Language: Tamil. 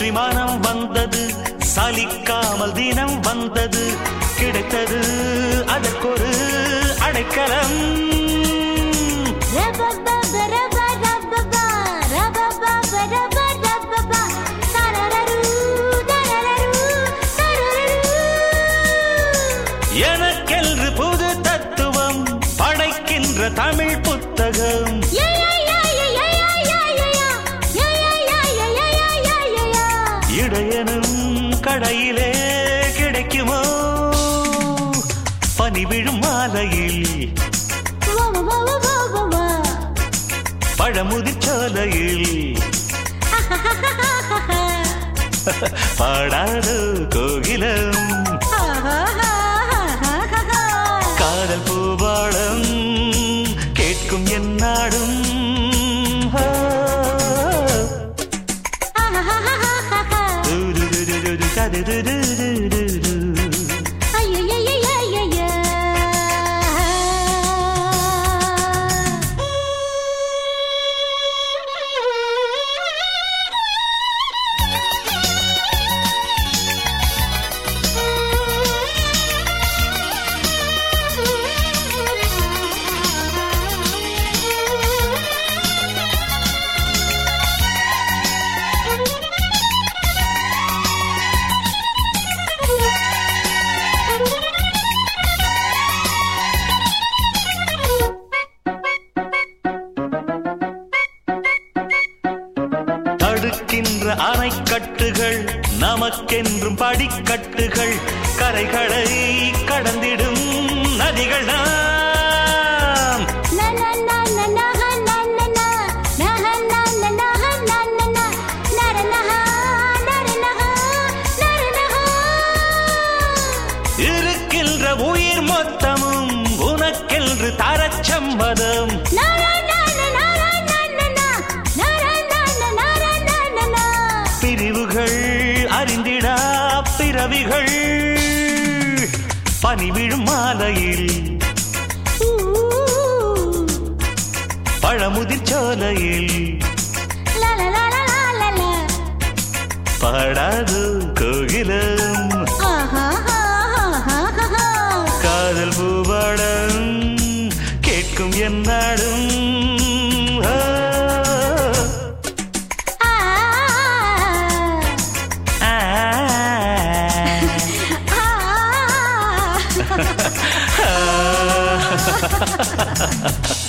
மனம் வந்தது சலிக்காமல் தினம் வந்தது கிடைத்தது அதற்கொரு அடைக்கலம் ரபபா பரபா ரபபா ரபபா பரபா ரபபா தரரரு தரரரு தரரரு எனக்கென்று புது தத்துவம் படைக்கின்ற தமிழ் புத்தகம் யா யா யா யா யா யா யா யா யா யா யா யா யா யா யா யா இடையனும் கடையிலே கிடைக்குமோ பனி விழும் மாலையில் வா வா வா வா வா வா பழமுதிர் சோலையில் பாடாது கோகிலம் காதல் பூபாடம் கேட்கும் என்னாடும் ஆ. துருருருரு, தருருருருரு. தடுக்கின்ற அணைக்கட்டுகள் நமக்கென்றும் படிக்கட்டுகள் கரைகளை கடந்திடும் நதிகள் நாம் இருக்கின்ற உயிர் மொத்தமும் உனக்கென்று தரச்சம்மதம் பிரிவுகள் அறிந்திடா பிறவிகள் பனி விழும் மாலையில் பழமுதிர் சோலையில் பாடாது கோகிலம் காதல் பூபாடம் கேட்கும் என்னாடும் ஆ. ஆ. Ah!